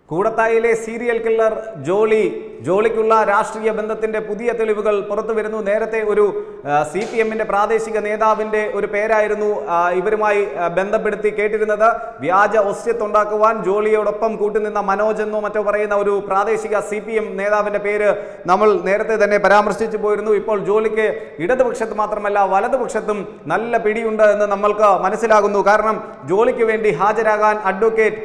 കൂടത്തായിലെ serial killer Jolly ജോളിക്കുള്ള രാഷ്ട്രീയ ബന്ധത്തിന്റെ പുതിയ തെളിവുകൾ പുറത്തു വരുന്നു നേരത്തെ ഒരു സി പി എമ്മിന്റെ പ്രാദേശിക നേതാവിന്റെ ഒരു പേരായിരുന്നു ആ, ഇവരുമായി ആ, ബന്ധപ്പെടുത്തി കേട്ടിരുന്നത് വ്യാജ ഒസ്യത്തുണ്ടാക്കുവാൻ ജോളിയോടൊപ്പം കൂട്ടുനിന്ന മനോജ് എന്നോ മറ്റോ പറയുന്ന ഒരു പ്രാദേശിക സി പി എം നേതാവിന്റെ പേര് നമ്മൾ നേരത്തെ തന്നെ പരാമർശിച്ചു പോയിരുന്നു ഇപ്പോൾ ജോലിക്ക് ഇടതുപക്ഷത്ത് മാത്രമല്ല വലതുപക്ഷത്തും നല്ല പിടിയുണ്ട് എന്ന് നമ്മൾക്ക് മനസ്സിലാകുന്നു കാരണം ജോലിക്ക് വേണ്ടി ഹാജരാകാൻ അഡ്വക്കേറ്റ്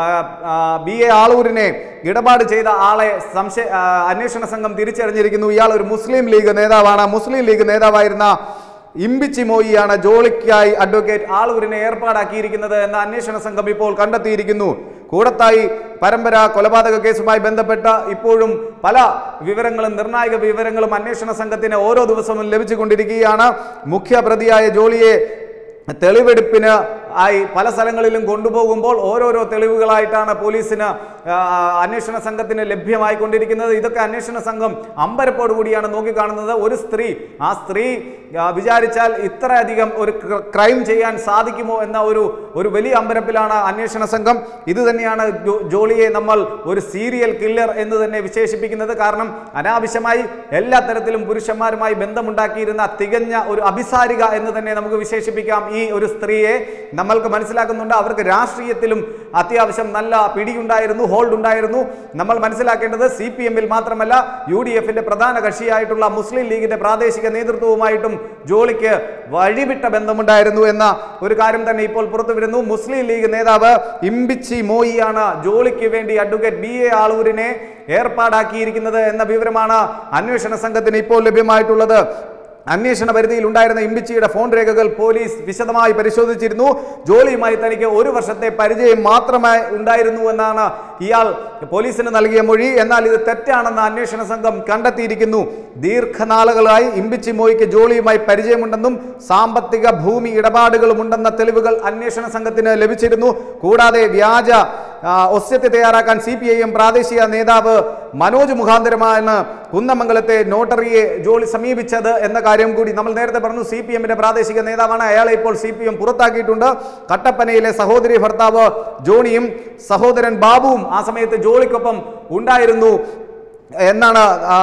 ബി എ ആളൂരിനെ ഇടപാട് ചെയ്ത ആളെ സംശയ ആ, അന്വേഷണ സംഘം തിരിച്ചറിഞ്ഞിരിക്കുന്നു ഇയാൾ ഒരു മുസ്ലിം ലീഗ് നേതാവാണ് മുസ്ലിം ലീഗ് നേതാവായിരുന്ന ഇമ്പിച്ചി മോയിയാണ് ജോളിക്കായി അഡ്വക്കേറ്റ് ആളൂരിനെ ഏർപ്പാടാക്കിയിരിക്കുന്നത് എന്ന അന്വേഷണ സംഘം ഇപ്പോൾ കണ്ടെത്തിയിരിക്കുന്നു കൂടത്തായി പരമ്പര കൊലപാതക കേസുമായി ബന്ധപ്പെട്ട ഇപ്പോഴും പല വിവരങ്ങളും നിർണായക വിവരങ്ങളും അന്വേഷണ സംഘത്തിന് ഓരോ ദിവസവും ലഭിച്ചുകൊണ്ടിരിക്കുകയാണ് മുഖ്യ പ്രതിയായ ജോളിയെ തെളിവെടുപ്പിന് ആയി പല സ്ഥലങ്ങളിലും കൊണ്ടുപോകുമ്പോൾ ഓരോരോ തെളിവുകളായിട്ടാണ് പോലീസിന് ആ, അന്വേഷണ സംഘത്തിന് ലഭ്യമായി കൊണ്ടിരിക്കുന്നത് ഇതൊക്കെ അന്വേഷണ സംഘം അമ്പരപ്പോടു കൂടിയാണ് നോക്കിക്കാണുന്നത് ഒരു സ്ത്രീ ആ സ്ത്രീ ആ, വിചാരിച്ചാൽ ഇത്രയധികം ഒരു ക്ര- ക്രൈം ചെയ്യാൻ സാധിക്കുമോ എന്ന ഒരു ഒരു വലിയ അമ്പരപ്പിലാണ് അന്വേഷണ സംഘം ഇത് തന്നെയാണ് ജോ- ജോളിയെ നമ്മൾ ഒരു സീരിയൽ കില്ലർ എന്ന് തന്നെ വിശേഷിപ്പിക്കുന്നത് കാരണം അനാവശ്യമായി എല്ലാ തരത്തിലും പുരുഷന്മാരുമായി ബന്ധമുണ്ടാക്കിയിരുന്ന തികഞ്ഞ ഒരു അഭിസാരിക എന്ന് തന്നെ നമുക്ക് വിശേഷിപ്പിക്കാം ഈ ഒരു സ്ത്രീയെ നമ്മൾക്ക് മനസ്സിലാക്കുന്നുണ്ട് അവർക്ക് രാഷ്ട്രീയത്തിലും അത്യാവശ്യം നല്ല പിടിയുണ്ടായിരുന്നു ഹോൾഡ് ഉണ്ടായിരുന്നു നമ്മൾ മനസ്സിലാക്കേണ്ടത് സി പി എമ്മിൽ മാത്രമല്ല യു ഡി എഫിന്റെ പ്രധാന കക്ഷിയായിട്ടുള്ള മുസ്ലിം ലീഗിന്റെ പ്രാദേശിക നേതൃത്വവുമായിട്ടും ജോളിക്ക് വഴിവിട്ട ബന്ധമുണ്ടായിരുന്നു എന്ന ഒരു കാര്യം തന്നെ ഇപ്പോൾ പുറത്തു വരുന്നു മുസ്ലിം ലീഗ് നേതാവ് ഇമ്പിച്ചി മോയിയാണ് ജോളിക്ക് വേണ്ടി അഡ്വക്കേറ്റ് ബി എ ആളൂരിനെ ഏർപ്പാടാക്കിയിരിക്കുന്നത് എന്ന വിവരമാണ് അന്വേഷണ സംഘത്തിന് ഇപ്പോൾ ലഭ്യമായിട്ടുള്ളത് അന്വേഷണ പരിധിയിൽ ഉണ്ടായിരുന്ന ഇമ്പിച്ചിയുടെ ഫോൺ രേഖകൾ പോലീസ് വിശദമായി പരിശോധിച്ചിരുന്നു ജോലിയുമായി തനിക്ക് ഒരു വർഷത്തെ പരിചയം മാത്രമേ ഉണ്ടായിരുന്നു എന്നാണ് ഇയാൾ പോലീസിന് നൽകിയ മൊഴി എന്നാൽ ഇത് തെറ്റാണെന്ന് അന്വേഷണ സംഘം കണ്ടെത്തിയിരിക്കുന്നു ദീർഘനാളുകളായി ഇമ്പിച്ചി മോയ്ക്ക് ജോലിയുമായി പരിചയമുണ്ടെന്നും സാമ്പത്തിക ഭൂമി ഇടപാടുകളുമുണ്ടെന്ന തെളിവുകൾ അന്വേഷണ സംഘത്തിന് ലഭിച്ചിരുന്നു കൂടാതെ വ്യാജ ആ, ഒസ്യത്തെ തയ്യാറാക്കാൻ സി പി ഐ എം പ്രാദേശിക നേതാവ് മനോജ് മുഖാന്തരമാണ് കുന്നമംഗലത്തെ നോട്ടറിയെ ജോലി സമീപിച്ചത് എന്ന കാര്യം കൂടി നമ്മൾ നേരത്തെ പറഞ്ഞു സി പി എമ്മിന്റെ പ്രാദേശിക നേതാവാണ് അയാളെ ഇപ്പോൾ സി പി എം പുറത്താക്കിയിട്ടുണ്ട് കട്ടപ്പനയിലെ സഹോദരി ഭർത്താവ് ജോണിയും സഹോദരൻ ബാബുവും ആ സമയത്ത് ജോളിക്കൊപ്പം ഉണ്ടായിരുന്നു എന്നാണ് ആ,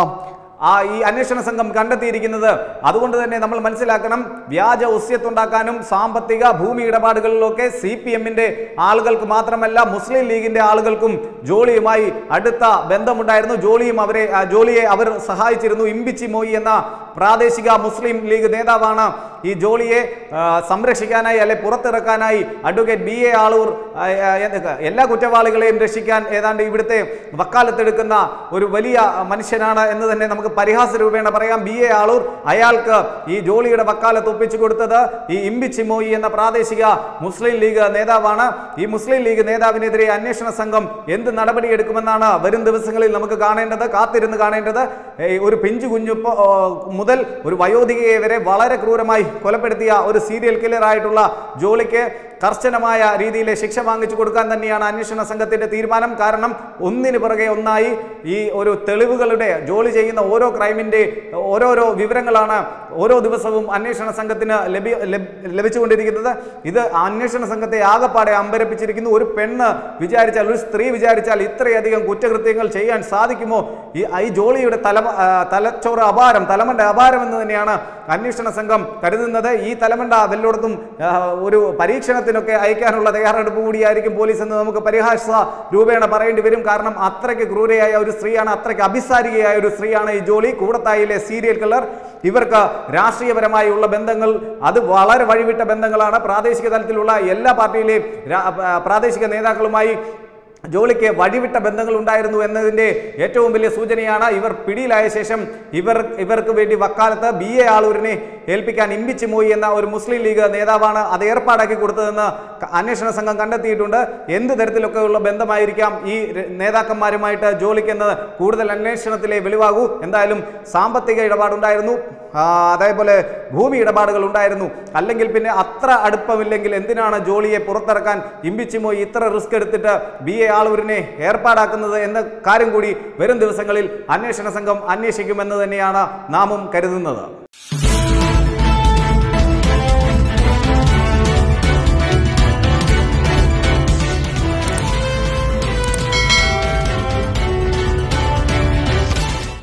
ആ ഈ അന്വേഷണ സംഘം കണ്ടെത്തിയിരിക്കുന്നത് അതുകൊണ്ട് തന്നെ നമ്മൾ മനസ്സിലാക്കണം വ്യാജ ഒസ്യത്തുണ്ടാക്കാനും സാമ്പത്തിക ഭൂമി ഇടപാടുകളിലൊക്കെ സി പി എമ്മിന്റെ ആളുകൾക്ക് മാത്രമല്ല മുസ്ലിം ലീഗിന്റെ ആളുകൾക്കും ജോളിയുമായി അടുത്ത ബന്ധമുണ്ടായിരുന്നു ജോളിയും അവരെ ആ, ജോളിയെ അവർ സഹായിച്ചിരുന്നു ഇമ്പിച്ചി മോയി എന്ന പ്രാദേശിക മുസ്ലിം ലീഗ് നേതാവാണ് ഈ ജോളിയെ ആ, സംരക്ഷിക്കാനായി അല്ലെ പുറത്തിറക്കാനായി അഡ്വക്കേറ്റ് ബി എ ആളൂർ ആ, ആ, എന്തൊക്കെ, എല്ലാ കുറ്റവാളികളെയും രക്ഷിക്കാൻ ഏതാണ്ട് ഇവിടുത്തെ വക്കാലത്തെടുക്കുന്ന ഒരു വലിയ മനുഷ്യനാണ് എന്ന് തന്നെ നമുക്ക് പരിഹാസ രൂപേണ പറയാം ബി എ ആളൂർ അയാൾക്ക് ഈ ജോളിയുടെ വക്കാലത്ത് ഒപ്പിച്ചു കൊടുത്തത് ഈ ഇമ്പിച്ചി മോയി എന്ന പ്രാദേശിക മുസ്ലിം ലീഗ് നേതാവാണ് ഈ മുസ്ലിം ലീഗ് നേതാവിനെതിരെ അന്വേഷണ സംഘം എന്ത് നടപടിയെടുക്കുമെന്നാണ് വരും ദിവസങ്ങളിൽ നമുക്ക് കാണേണ്ടത് കാത്തിരുന്ന് കാണേണ്ടത് ഏയ് ഒരു പിഞ്ചു കുഞ്ഞു പോ- ഓ, മുതൽ ഒരു വയോധികയെ വരെ വളരെ ക്രൂരമായി കൊലപ്പെടുത്തിയ ഒരു സീരിയൽ കില്ലർ ആയിട്ടുള്ള ജോളിക്ക് കർശനമായ രീതിയിലെ ശിക്ഷ വാങ്ങിച്ചു കൊടുക്കാൻ തന്നെയാണ് അന്വേഷണ സംഘത്തിന്റെ തീരുമാനം കാരണം ഒന്നിന് പുറകെ ഒന്നായി ഈ ഒരു തെളിവുകളുടെ ജോലി ചെയ്യുന്ന ഓരോ ക്രൈമിന്റെ ഓരോരോ വിവരങ്ങളാണ് ഓരോ ദിവസവും അന്വേഷണ സംഘത്തിന് ലഭ്യ ലഭ്- ലഭിച്ചുകൊണ്ടിരിക്കുന്നത് ഇത് അന്വേഷണ സംഘത്തെ ആകപ്പാടെ അമ്പരപ്പിച്ചിരിക്കുന്നു ഒരു പെണ്ണ് വിചാരിച്ചാൽ ഒരു സ്ത്രീ വിചാരിച്ചാൽ ഇത്രയധികം കുറ്റകൃത്യങ്ങൾ ചെയ്യാൻ സാധിക്കുമോ ഈ ഈ ജോളിയുടെ തല ആ, തലച്ചോറ് അപാരം തലമണ്ട അപാരം എന്ന് തന്നെയാണ് അന്വേഷണ സംഘം കരുതുന്നത് ഈ തലമണ്ട വല്ലയിടത്തും ആ, ഒരു പരീക്ഷണത്തിനൊക്കെ അയക്കാനുള്ള തയ്യാറെടുപ്പ് കൂടിയായിരിക്കും പോലീസ് എന്ന് നമുക്ക് പരിഹാസ രൂപേണ പറയേണ്ടി വരും കാരണം അത്രയ്ക്ക് ക്രൂരയായ ഒരു സ്ത്രീയാണ് അത്രയ്ക്ക് അഭിസാരികയായ ഒരു സ്ത്രീയാണ് ഈ ജോലി കൂടത്തായിലെ സീരിയൽ കില്ലർ ഇവർക്ക് രാഷ്ട്രീയപരമായുള്ള ബന്ധങ്ങൾ അത് വളരെ വഴിവിട്ട ബന്ധങ്ങളാണ് പ്രാദേശിക തലത്തിലുള്ള എല്ലാ പാർട്ടിയിലെയും രാ- ആ, പ്രാദേശിക നേതാക്കളുമായി ജോളിക്ക് വഴിവിട്ട ബന്ധങ്ങൾ ഉണ്ടായിരുന്നു എന്നതിന്റെ ഏറ്റവും വലിയ സൂചനയാണ് ഇവർ പിടിയിലായ ശേഷം ഇവർ ഇവർക്ക് വേണ്ടി വക്കാലത്ത് ബി എ ആളൂരിനെ ഏൽപ്പിക്കാൻ ഇമ്പിച്ച് മോയി എന്ന ഒരു മുസ്ലിം ലീഗ് നേതാവാണ് അത് ഏർപ്പാടാക്കി കൊടുത്തതെന്ന് ക- അന്വേഷണ സംഘം കണ്ടെത്തിയിട്ടുണ്ട് എന്ത് തരത്തിലൊക്കെയുള്ള ബന്ധമായിരിക്കാം ഈ ര- നേതാക്കന്മാരുമായിട്ട് ജോലിക്കുന്നത് കൂടുതൽ അന്വേഷണത്തിലെ വെളിവാകൂ എന്തായാലും സാമ്പത്തിക ഇടപാടുണ്ടായിരുന്നു ആ, അതേപോലെ ഭൂമി ഇടപാടുകൾ ഉണ്ടായിരുന്നു അല്ലെങ്കിൽ പിന്നെ അത്ര അടുപ്പമില്ലെങ്കിൽ എന്തിനാണ് ജോലിയെ പുറത്തിറക്കാൻ ഇമ്പിച്ചിമോയി ഇത്ര റിസ്ക് എടുത്തിട്ട് ബി എ ആളൂരിനെ ഏർപ്പാടാക്കുന്നത് എന്ന കാര്യം കൂടി വരും ദിവസങ്ങളിൽ അന്വേഷണ സംഘം അന്വേഷിക്കുമെന്ന് തന്നെയാണ് നാമും കരുതുന്നത്